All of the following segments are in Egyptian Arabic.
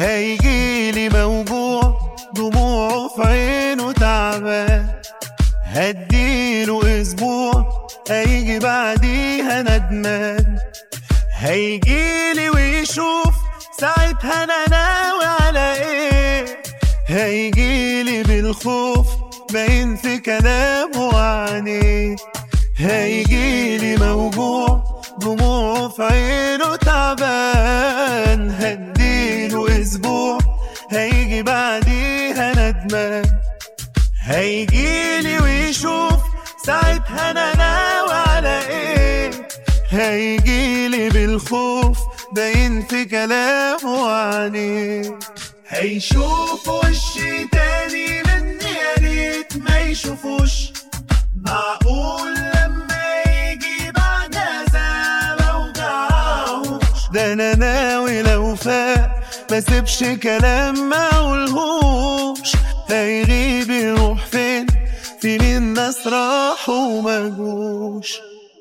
هيجيلي موجوع دموعه في عينه تعبان هديله اسبوع هيجي بعديها ندمان هيجيلي ويشوف ساعتها انا ناوي على ايه هيجيلي بالخوف باين في كلامه وعينيه هيجيلي موجوع دموعه في عينه تعبان هديله اسبوع هيجي بعديها ندمان هيجيلي ويشوف ساعتها انا ناوي على ايه هيجيلي بالخوف باين في كلامه وعينيه هيشوف وشي تاني مني يا ريت ما يشوفوش معقول لما يجي بعد عذاب اوجعهوش ده انا ناوي لو فاق ما سيبش كلام ما اقولهوش هيغيب يروح فين في مين ناس راحوا وما جوش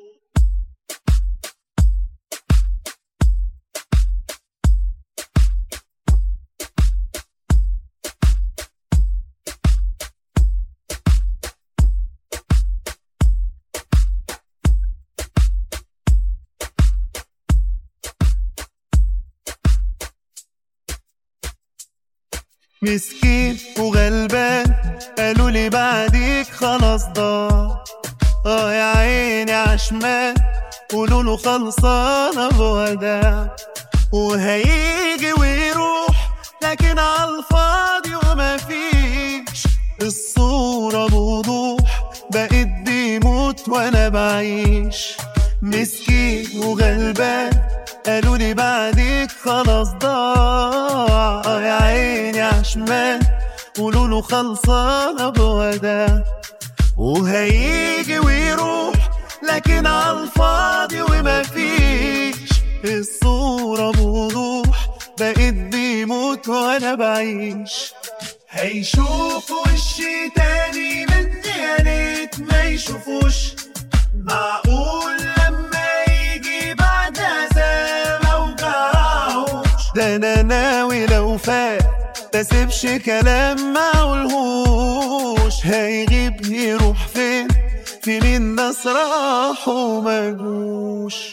مسكين وغلبان قالوا لي بعديك خلاص ضاع اه يا عيني عشمان قولوا له خلصانه بوداع وهيجي ويروح لكن عالفاضي وما فيش الصورة بوضوح بقيت بيموت وانا بعيش مسكين وغلبان قالوا لي بعديك خلاص ضاع آه يا عيني عشمان قولوا له خلصانه بوداع وهيجي ويروح لكن عالفاضي وما فيش الصورة بوضوح بقيت بيموت وانا بعيش هيشوف وشي تاني مني يا ريت ما يشوفوش معقول لما يجي بعد عذاب اوجعهوش ده انا ناوي لو فات تسيبش كلام ما اقولهوش هيغيب يروح فين في مين ناس راحوا ما جوش